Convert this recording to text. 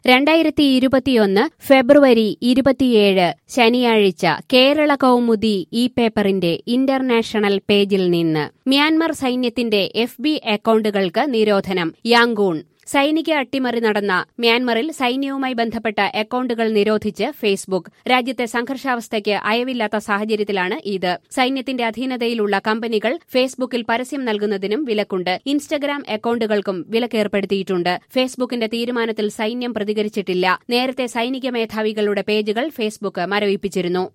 രണ്ടായിരത്തി ഇരുപത്തിയൊന്ന് ഫെബ്രുവരി ഇരുപത്തിയേഴ് ശനിയാഴ്ച കേരള കൗമുദി ഈ പേപ്പറിന്റെ ഇന്റർനാഷണൽ പേജിൽ നിന്ന് മ്യാൻമർ സൈന്യത്തിന്റെ എഫ് ബി അക്കൌണ്ടുകൾക്ക് നിരോധനം യാങ്കൂൺ സൈനിക അട്ടിമറി നടന്ന മ്യാൻമറിൽ സൈന്യവുമായി ബന്ധപ്പെട്ട അക്കൌണ്ടുകൾ നിരോധിച്ച് ഫേസ്ബുക്ക് രാജ്യത്തെ സംഘർഷാവസ്ഥയ്ക്ക് അയവില്ലാത്ത സാഹചര്യത്തിലാണ് ഇത് സൈന്യത്തിന്റെ അധീനതയിലുള്ള കമ്പനികൾ ഫേസ്ബുക്കിൽ പരസ്യം നൽകുന്നതിനും വിലക്കുണ്ട് ഇൻസ്റ്റഗ്രാം അക്കൌണ്ടുകൾക്കും വിലക്കേർപ്പെടുത്തിയിട്ടുണ്ട് ഫേസ്ബുക്കിന്റെ തീരുമാനത്തിൽ സൈന്യം പ്രതികരിച്ചിട്ടില്ല നേരത്തെ സൈനിക മേധാവികളുടെ പേജുകൾ ഫേസ്ബുക്ക് മരവിപ്പിച്ചിരുന്നു